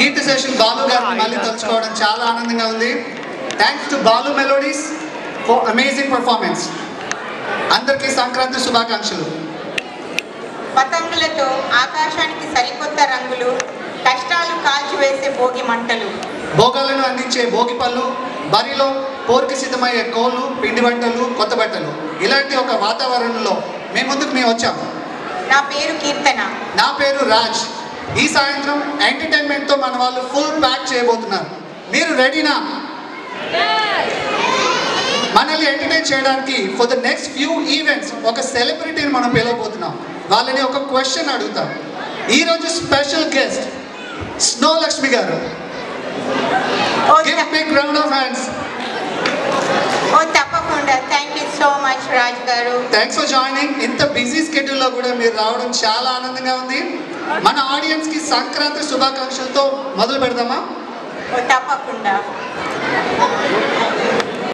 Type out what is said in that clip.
కీర్తి శేషన్ బాలు గారిని మళ్ళీ తలుచుకోవడం చాలా ఆనందంగా ఉంది thanks to Balu melodies for amazing performance అందరికీ సంక్రాంతి శుభాకాంక్షలు పతంగులతో ఆకాశానికి సరికొత్త రంగులు కష్టాలు కాల్చివేసే భోగి మంటలు భోగాలను అందించే భోగి పళ్ళు బరిలో పోరుకి సిద్ధమయ్యే కోళ్ళు పిండి వంటలు కొత్త బట్టలు ఇలాంటి ఒక వాతావరణంలో మేము ముందుకు మేము వచ్చాం నా పేరు కీర్తన నా పేరు రాజ్ ఈ సాయంత్రం ఎంటర్టైన్మెంట్తో మన వాళ్ళు ఫుల్ ప్యాక్ చేయబోతున్నారు మీరు రెడీనా మనల్ని ఎంటర్టైన్ చేయడానికి for the next few events ఒక సెలబ్రిటీని మనం పిలవబోతున్నాం వాళ్ళని ఒక క్వశ్చన్ అడుగుతాం ఈరోజు స్పెషల్ గెస్ట్ స్నో లక్ష్మి గారు oh give the- big round of hands oh తప్పకుండా thank you so much Raj గారు థ్యాంక్స్ ఫర్ జాయినింగ్ ఇంత బిజీ స్కెడ్యూల్లో కూడా మీరు రావడం చాలా ఆనందంగా ఉంది మన ఆడియన్స్కి సంక్రాంతి శుభాకాంక్షలతో మొదలు పెడదామా ఓ తప్పకుండా